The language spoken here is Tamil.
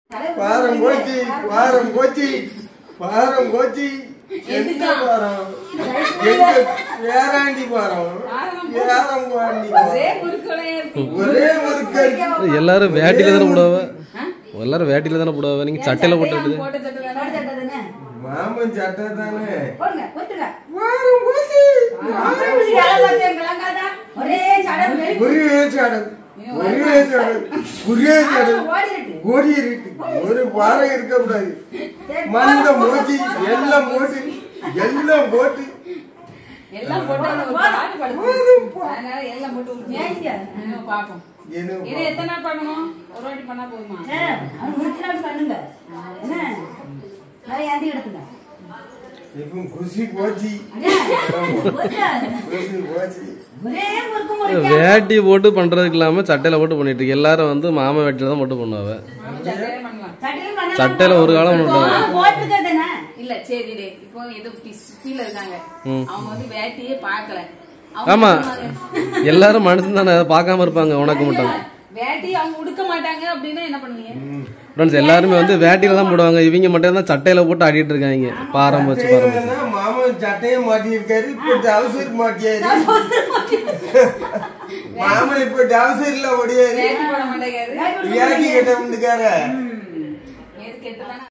வாரம் போச்சு வாரம் போச்சு வாரம் போச்சு எந்த வாரம் எங்க வேறாண்டி வாரம் வேறம் வாண்டி ஒரே குறுக்கோலையா இருக்கு ஒரே ஒரு எல்லாரும் வேட்டில தானே போடுவாங்க எல்லாரும் வேட்டில தானே போடுவாங்க நீங்க சட்டையில போட்டுட்டு போட்டு தட்டு தானே. போட்டு தட்டதுன்னு. மாமன் சட்டை தானே போடுங்க, போட்டுங்க. வாரம் போச்சு அப்புறம் இப்படி வேலை பார்த்தேன், விளங்காதா? ஒரே சடம் வெளுத்து ஒரே சடம் ஒரே சடம் ஒரே சடம் ஓடிட்டு. ஓடி இருக்கு ஒரு வாரம் இருக்கக்கூடாது மந்த மோச்சி எல்லாம் போட்டு எல்லாம் போட்டு எல்லாம் போட்டு அந்த ஒரு பாட்டு படுத்து. அதனால எல்லாம் போட்டு விட்டுருங்க. ஏங்க? இன்னும் பாப்போம். என்ன இது எத்தனை நாள் பண்ணணும் ஒரு வாட்டி பண்ணா போதுமா ஆ, அவன் முடிச்சுட்டு பண்ணுங்க. என்ன? அதை ஏந்தி எடுத்துங்க. இப்போ குசி போச்சு அண்ணா, போச்சா? குசி போச்சு ஒரே முறுக்கு முறுக்கு. வேட்டி போட்டு பண்றதுக்கு இல்லாம சட்டையில போட்டு பண்ணிட்டு இருக்கு எல்லாரும் வந்து மாமா வேட்டில தான் போட்டு பண்ணுவாங்க மாமா சட்டையிலே பண்ணலாம் சட்டையும் பண்ணலாம். சட்டையில ஒரு காலம் இப்போ பண்ணுவாங்க போட்டிருக்கதுதானே? இல்ல சரி டே இப்போ ஏதோ கீழ இருக்காங்க ம். அவங்க வந்து வேட்டியே பார்க்கல அவங்க ஆமா சொன்னாங்க, எல்லாரும் மனுஷன் தானே அதை பார்க்காம இருப்பாங்க உனக்கு மட்டும் வேட்டி அவங்க உடுக்க மாட்டாங்க அப்படின்னா என்ன பண்ணுவீங்க ஃப்ரெண்ட்ஸ் எல்லாருமே வந்து வேட்டியில தான் போடுவாங்க இவங்க மட்டும் தான் சட்டையில போட்டு ஆடிட்டு இருக்காங்க பாரம் வச்சு பாரம் வச்சு சட்டையிலன்னா மாமன் சட்டையை மாட்டியிருக்காரு இப்போ டவுசர் மாட்டியாரு மாமன் இப்போ டவுசர்ல ஓடியாரு வேட்டி போட மாட்டேங்காரு ஏகி கிட்ட வந்துக்கார எது கெட்டதானே